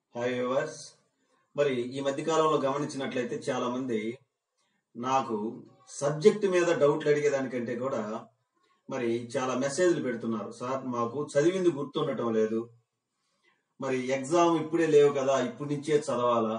hi viewers మరి ఈ మధ్య కాలంలో గమనించినట్లయితే చాలా మంది నాకు సబ్జెక్ట్ మీద డౌట్లు అడిగేదానికంటే కూడా మరి చాలా మెసేజ్లు పెడుతున్నారు సార్ మాకు చదివింది గుర్తుండటం లేదు మరి ఎగ్జామ్ ఇప్పుడే లేవు కదా ఇప్పటి నుంచే చదవాలా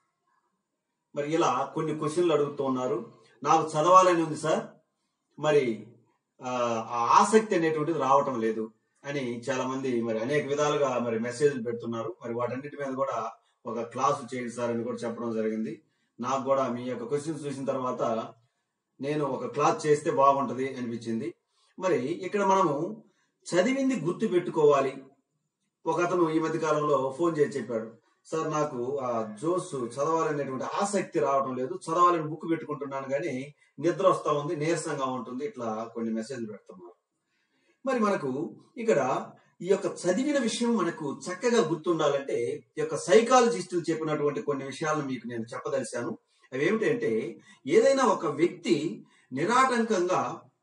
మరి ఇలా కొన్ని క్వశ్చన్లు అడుగుతూ ఉన్నారు నాకు చదవాలని ఉంది సార్ మరి ఆ ఆ ఆసక్తి అనేటువంటిది రావటం లేదు అని చాలా మంది మరి అనేక విధాలుగా మరి మెసేజ్లు పెడుతున్నారు మరి వాటన్నిటి మీద కూడా ఒక క్లాసు చేయండి సార్ అని కూడా చెప్పడం జరిగింది నాకు కూడా మీ యొక్క క్వశ్చన్స్ చూసిన తర్వాత నేను ఒక క్లాస్ చేస్తే బాగుంటది అనిపించింది మరి ఇక్కడ మనము చదివింది గుర్తు పెట్టుకోవాలి ఒక అతను ఈ మధ్య కాలంలో ఫోన్ చేసి చెప్పాడు సార్ నాకు ఆ జోస్ చదవాలనేటువంటి ఆసక్తి రావడం లేదు చదవాలని బుక్ పెట్టుకుంటున్నాను కానీ నిద్ర వస్తా ఉంది నీరసంగా ఉంటుంది ఇట్లా కొన్ని మెసేజ్లు పెడుతున్నారు మరి మనకు ఇక్కడ ఈ యొక్క చదివిన విషయం మనకు చక్కగా గుర్తుండాలంటే ఈ యొక్క సైకాలజిస్టులు చెప్పినటువంటి కొన్ని విషయాలను మీకు నేను చెప్పదలిశాను అవి ఏమిటంటే ఏదైనా ఒక వ్యక్తి నిరాటంకంగా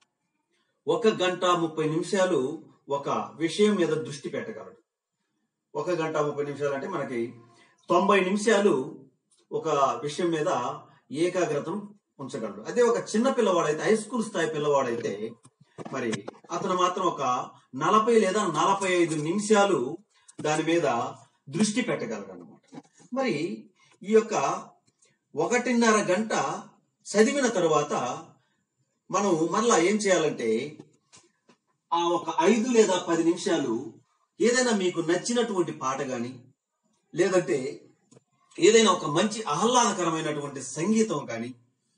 ఒక గంట ముప్పై నిమిషాలు ఒక విషయం మీద దృష్టి పెట్టగలడు ఒక గంట ముప్పై నిమిషాలు అంటే మనకి తొంభై నిమిషాలు ఒక విషయం మీద ఏకాగ్రతను ఉంచగలడు అదే ఒక చిన్న పిల్లవాడైతే హై స్కూల్ స్థాయి పిల్లవాడైతే మరి అతను మాత్రం ఒక నలభై లేదా నలభై ఐదు నిమిషాలు దాని మీద దృష్టి పెట్టగలడు అనమాట మరి ఈ యొక్క ఒకటిన్నర గంట చదివిన తరువాత మనం మరలా ఏం చేయాలంటే ఆ ఒక ఐదు లేదా పది నిమిషాలు ఏదైనా మీకు నచ్చినటువంటి పాట గాని లేదంటే ఏదైనా ఒక మంచి ఆహ్లాదకరమైనటువంటి సంగీతం కానీ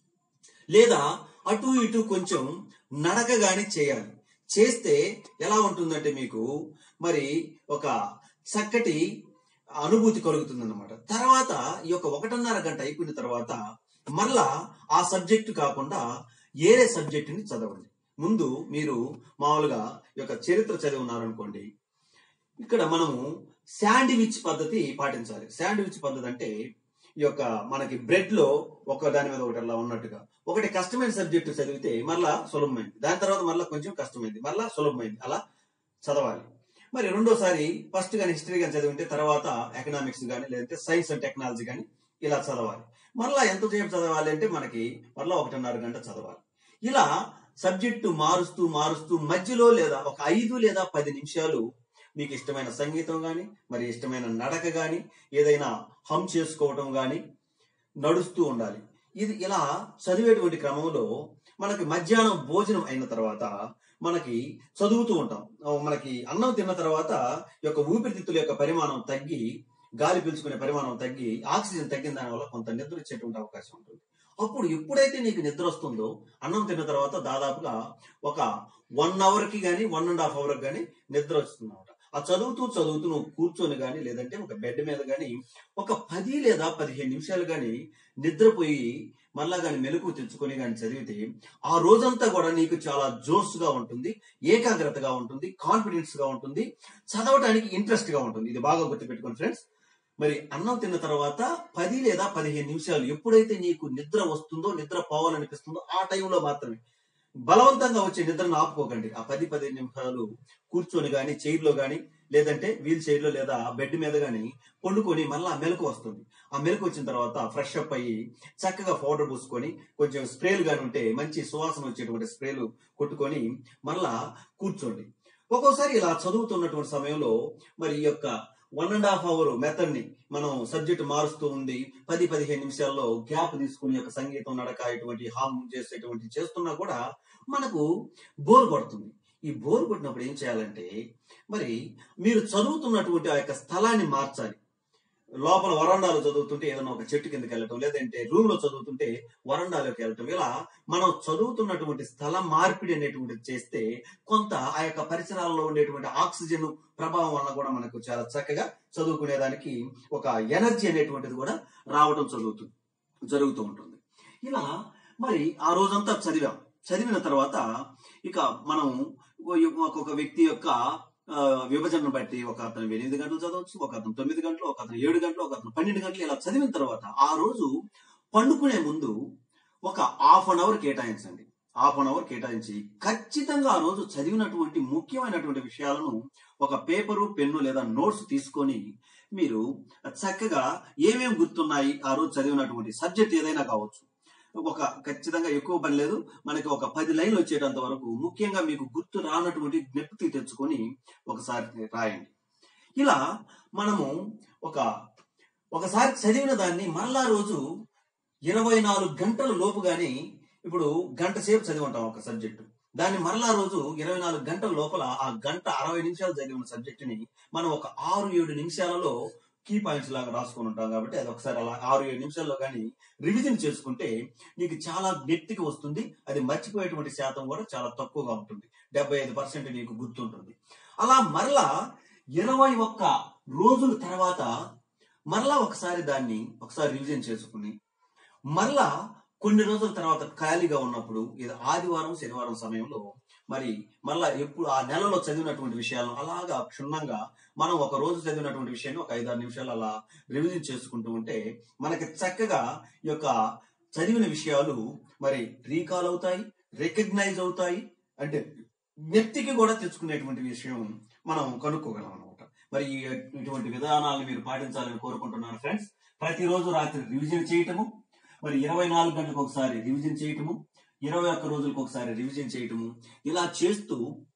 లేదా అటు ఇటు కొంచెం నడక గాని చేయాలి చేస్తే ఎలా ఉంటుందంటే మీకు మరి ఒక చక్కటి అనుభూతి కలుగుతుంది అనమాట తర్వాత ఈ యొక్క ఒకటిన్నర గంట అయిపోయిన తర్వాత మరలా ఆ సబ్జెక్టు కాకుండా ఏరే సబ్జెక్టుని చదవండి ముందు మీరు మామూలుగా ఈ యొక్క చరిత్ర చదివి ఉన్నారనుకోండి ఇక్కడ మనము శాండ్విచ్ పద్ధతి పాటించాలి శాండ్విచ్ పద్ధతి అంటే ఈ యొక్క మనకి బ్రెడ్ లో ఒక దాని మీద ఒకటి అలా ఉన్నట్టుగా ఒకటి కష్టమైన సబ్జెక్టు చదివితే మరలా సులభమైంది దాని తర్వాత మరలా కొంచెం కష్టమైంది మరలా సులభమైంది అలా చదవాలి మరి రెండోసారి ఫస్ట్ కానీ హిస్టరీ కానీ చదివితే తర్వాత ఎకనామిక్స్ కానీ లేదంటే సైన్స్ అండ్ టెక్నాలజీ కానీ ఇలా చదవాలి మరలా ఎంతసేపు చదవాలి అంటే మనకి మరలా ఒకటిన్నర గంట చదవాలి ఇలా సబ్జెక్టు మారుస్తూ మారుస్తూ మధ్యలో లేదా ఒక ఐదు లేదా పది నిమిషాలు మీకు ఇష్టమైన సంగీతం కానీ మరి ఇష్టమైన నడక కానీ ఏదైనా హమ్ చేసుకోవటం కానీ నడుస్తూ ఉండాలి ఇది ఇలా చదివేటువంటి క్రమంలో మనకి మధ్యాహ్నం భోజనం అయిన తర్వాత మనకి చదువుతూ ఉంటాం మనకి అన్నం తిన్న తర్వాత ఈ యొక్క ఊపిరితిత్తుల యొక్క పరిమాణం తగ్గి గాలి పీల్చుకునే పరిమాణం తగ్గి ఆక్సిజన్ తగ్గిన దాని వల్ల కొంత నిద్ర వచ్చేటువంటి అవకాశం ఉంటుంది అప్పుడు ఎప్పుడైతే నీకు నిద్ర వస్తుందో అన్నం తిన్న తర్వాత దాదాపుగా ఒక వన్ అవర్ కి గానీ వన్ అండ్ హాఫ్ అవర్ గానీ నిద్ర వస్తుంది అనమాట ఆ చదువుతూ చదువుతూ నువ్వు కూర్చొని గానీ లేదంటే ఒక బెడ్ మీద గానీ ఒక పది లేదా పదిహేను నిమిషాలు గానీ నిద్రపోయి మళ్ళా గాని మెలకు తెచ్చుకొని గాని చదివితే ఆ రోజంతా కూడా నీకు చాలా జోస్ గా ఉంటుంది ఏకాగ్రతగా ఉంటుంది కాన్ఫిడెన్స్ గా ఉంటుంది చదవటానికి ఇంట్రెస్ట్ గా ఉంటుంది ఇది బాగా గుర్తుపెట్టుకోండి ఫ్రెండ్స్ మరి అన్నం తిన్న తర్వాత పది లేదా పదిహేను నిమిషాలు ఎప్పుడైతే నీకు నిద్ర వస్తుందో నిద్ర పోవాలనిపిస్తుందో ఆ టైంలో మాత్రమే బలవంతంగా వచ్చే నిద్రను ఆపుకోకండి ఆ పది పదిహేను నిమిషాలు కూర్చొని గాని చైర్లో గాని లేదంటే వీల్ చైర్ లో లేదా బెడ్ మీద గాని పండుకొని మళ్ళీ ఆ మెలకు వస్తుంది ఆ మెలకు వచ్చిన తర్వాత ఫ్రెష్ అప్ అయ్యి చక్కగా పౌడర్ పూసుకొని కొంచెం స్ప్రేలు గాని ఉంటే మంచి సువాసన వచ్చేటువంటి స్ప్రేలు కొట్టుకొని మళ్ళా కూర్చోండి ఒక్కోసారి ఇలా చదువుతున్నటువంటి సమయంలో మరి ఈ యొక్క one and half hour method ని మనం సబ్జెక్ట్ మారుస్తూ ఉంది పది పదిహేను నిమిషాల్లో గ్యాప్ తీసుకుని యొక్క సంగీతం నడక ఇటువంటి హామ్ చేసేటువంటి చేస్తున్నా కూడా మనకు బోర్ కొడుతుంది ఈ బోర్ కొట్టినప్పుడు ఏం చేయాలంటే మరి మీరు చదువుతున్నటువంటి ఆ యొక్క స్థలాన్ని మార్చాలి లోపల వరండాలో చదువుతుంటే ఏదైనా ఒక చెట్టు కిందకి వెళ్ళటం లేదంటే రూమ్ లో చదువుతుంటే వరండాలోకి వెళ్ళటం ఇలా మనం చదువుతున్నటువంటి స్థల మార్పిడి అనేటువంటిది చేస్తే కొంత ఆ యొక్క పరిసరాల్లో ఉండేటువంటి ఆక్సిజన్ ప్రభావం వల్ల కూడా మనకు చాలా చక్కగా చదువుకునేదానికి ఒక ఎనర్జీ అనేటువంటిది కూడా రావడం చదువుతుంది జరుగుతూ ఉంటుంది ఇలా మరి ఆ రోజంతా చదివాం చదివిన తర్వాత ఇక మనం ఒక్కొక్క వ్యక్తి యొక్క ఆ, విభజనను బట్టి ఒక అతను ఎనిమిది గంటలు చదవచ్చు ఒక అతను తొమ్మిది గంటలు ఒక అతను ఏడు గంటలు ఒక అతను పన్నెండు గంటలు ఇలా చదివిన తర్వాత ఆ రోజు పండుకునే ముందు ఒక హాఫ్ అన్ అవర్ కేటాయించండి హాఫ్ అన్ అవర్ కేటాయించి ఖచ్చితంగా ఆ రోజు చదివినటువంటి ముఖ్యమైనటువంటి విషయాలను ఒక పేపరు పెన్ను లేదా నోట్స్ తీసుకొని మీరు చక్కగా ఏమేమి గుర్తున్నాయి ఆ రోజు చదివినటువంటి సబ్జెక్ట్ ఏదైనా కావచ్చు ఒక ఖచ్చితంగా ఎక్కువ పని లేదు మనకి ఒక పది లైన్లు వచ్చేటంత వరకు ముఖ్యంగా మీకు గుర్తు రానటువంటి జ్ఞప్తి తెచ్చుకొని ఒకసారి రాయండి ఇలా మనము ఒక ఒకసారి చదివిన దాన్ని మరలా రోజు ఇరవై నాలుగు గంటల లోపు గాని ఇప్పుడు గంట సేపు చదివి ఉంటాం ఒక సబ్జెక్టు దాన్ని మరలా రోజు ఇరవై నాలుగు గంటల లోపల ఆ గంట అరవై నిమిషాలు చదివిన సబ్జెక్టుని మనం ఒక ఆరు ఏడు నిమిషాలలో కీ పాయింట్స్ లాగా రాసుకొని ఉంటాం కాబట్టి అది ఒకసారి అలా ఆరు ఏడు నిమిషాల్లో కానీ రివిజన్ చేసుకుంటే నీకు చాలా నెత్తికి వస్తుంది అది మర్చిపోయేటువంటి శాతం కూడా చాలా తక్కువగా ఉంటుంది డెబ్బై ఐదు పర్సెంట్ నీకు గుర్తుంటుంది అలా మరలా ఇరవై ఒక్క రోజుల తర్వాత మరలా ఒకసారి దాన్ని ఒకసారి రివిజన్ చేసుకుని మరలా కొన్ని రోజుల తర్వాత ఖాళీగా ఉన్నప్పుడు ఇది ఆదివారం శనివారం సమయంలో మరి మళ్ళా ఎప్పుడు ఆ నెలలో చదివినటువంటి విషయాలను అలాగా క్షుణ్ణంగా మనం ఒక రోజు చదివినటువంటి విషయాన్ని ఒక ఐదారు నిమిషాలు అలా రివిజన్ చేసుకుంటూ ఉంటే మనకి చక్కగా ఈ యొక్క చదివిన విషయాలు మరి రీకాల్ అవుతాయి రికగ్నైజ్ అవుతాయి అంటే నెత్తికి కూడా తెచ్చుకునేటువంటి విషయం మనం కనుక్కోగలం అనమాట మరి ఈ ఇటువంటి విధానాలను మీరు పాటించాలని కోరుకుంటున్నాను ఫ్రెండ్స్ ప్రతిరోజు రాత్రి రివిజన్ చేయటము మరి ఇరవై నాలుగు గంటలకు ఒకసారి రివిజన్ చేయటము ఇరవై ఒక్క రోజులకు ఒకసారి రివిజన్ చేయటము ఇలా చేస్తూ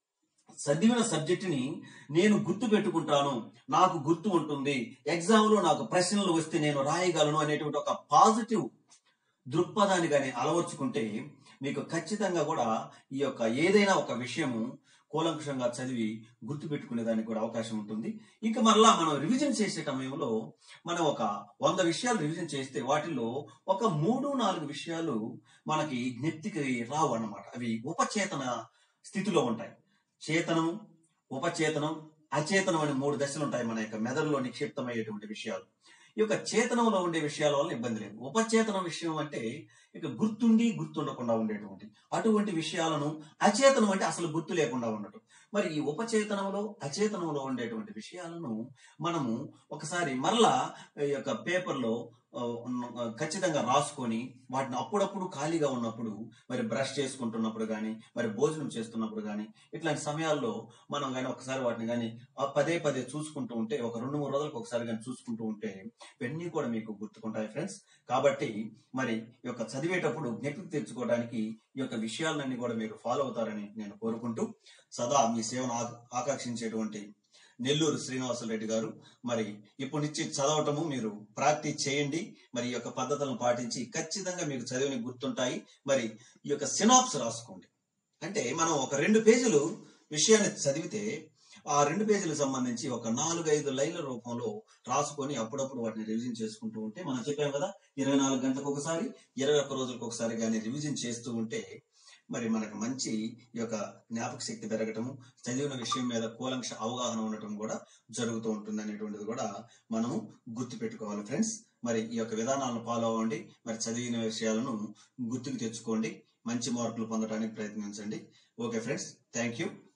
చదివిన సబ్జెక్టుని నేను గుర్తు పెట్టుకుంటాను నాకు గుర్తు ఉంటుంది ఎగ్జామ్ లో నాకు ప్రశ్నలు వస్తే నేను రాయగలను అనేటువంటి ఒక పాజిటివ్ దృక్పథాన్ని కానీ అలవర్చుకుంటే మీకు ఖచ్చితంగా కూడా ఈ యొక్క ఏదైనా ఒక విషయము కూలంకుషంగా చదివి గుర్తు పెట్టుకునే దానికి కూడా అవకాశం ఉంటుంది ఇంకా మరలా మనం రివిజన్ చేసే సమయంలో మనం ఒక వంద విషయాలు రివిజన్ చేస్తే వాటిలో ఒక మూడు నాలుగు విషయాలు మనకి జ్ఞప్తికి రావు అన్నమాట అవి ఉపచేతన స్థితిలో ఉంటాయి చేతనం ఉపచేతనం అచేతనం అనే మూడు దశలు ఉంటాయి మన యొక్క మెదడులో నిక్షిప్తమయ్యేటువంటి విషయాలు ఈ యొక్క చేతనంలో ఉండే విషయాల వల్ల ఇబ్బంది లేదు ఉపచేతన విషయం అంటే ఇక గుర్తుండి గుర్తుండకుండా ఉండేటువంటి అటువంటి విషయాలను అచేతనం అంటే అసలు గుర్తు లేకుండా ఉండటం మరి ఈ ఉపచేతనంలో అచేతనంలో ఉండేటువంటి విషయాలను మనము ఒకసారి మరలా ఈ యొక్క పేపర్లో ఆ, ఉన్న- ఖచ్చితంగా రాసుకొని వాటిని అప్పుడప్పుడు ఖాళీగా ఉన్నప్పుడు మరి బ్రష్ చేసుకుంటున్నప్పుడు కానీ మరి భోజనం చేస్తున్నప్పుడు కానీ ఇట్లాంటి సమయాల్లో మనం కానీ ఒకసారి వాటిని కానీ పదే పదే చూసుకుంటూ ఉంటే ఒక రెండు మూడు రోజులకు ఒకసారి కానీ చూసుకుంటూ ఉంటే ఇవన్నీ కూడా మీకు గుర్తుకుంటాయి ఫ్రెండ్స్ కాబట్టి మరి ఈ యొక్క చదివేటప్పుడు జ్ఞప్తికి తెచ్చుకోవడానికి ఈ యొక్క విషయాలన్నీ కూడా మీరు ఫాలో అవుతారని నేను కోరుకుంటూ సదా మీ సేవను ఆ- ఆకాంక్షించేటువంటి నెల్లూరు శ్రీనివాసరెడ్డి గారు మరి ఇప్పటి నుంచి చదవటము మీరు ప్రాక్టీస్ చేయండి మరి ఈ యొక్క పద్ధతులను పాటించి ఖచ్చితంగా మీకు చదివిన గుర్తుంటాయి మరి ఈ యొక్క సినాప్స్ రాసుకోండి అంటే మనం ఒక రెండు పేజీలు విషయాన్ని చదివితే ఆ రెండు పేజీలకు సంబంధించి ఒక నాలుగు ఐదు లైన్ల రూపంలో రాసుకొని అప్పుడప్పుడు వాటిని రివిజన్ చేసుకుంటూ ఉంటే మనం చెప్పాం కదా ఇరవై నాలుగు గంటలకు ఒకసారి ఇరవై ఒక్క రోజులకు ఒకసారి కానీ రివిజన్ చేస్తూ ఉంటే మరి మనకు మంచి ఈ యొక్క జ్ఞాపక శక్తి పెరగటము చదివిన విషయం మీద కూలంక్ష అవగాహన ఉండటం కూడా జరుగుతూ ఉంటుంది అనేటువంటిది కూడా మనము గుర్తు పెట్టుకోవాలి ఫ్రెండ్స్ మరి ఈ యొక్క విధానాలను ఫాలో అవ్వండి మరి చదివిన విషయాలను గుర్తుకు తెచ్చుకోండి మంచి మార్కులు పొందడానికి ప్రయత్నించండి ఓకే ఫ్రెండ్స్ థ్యాంక్ యూ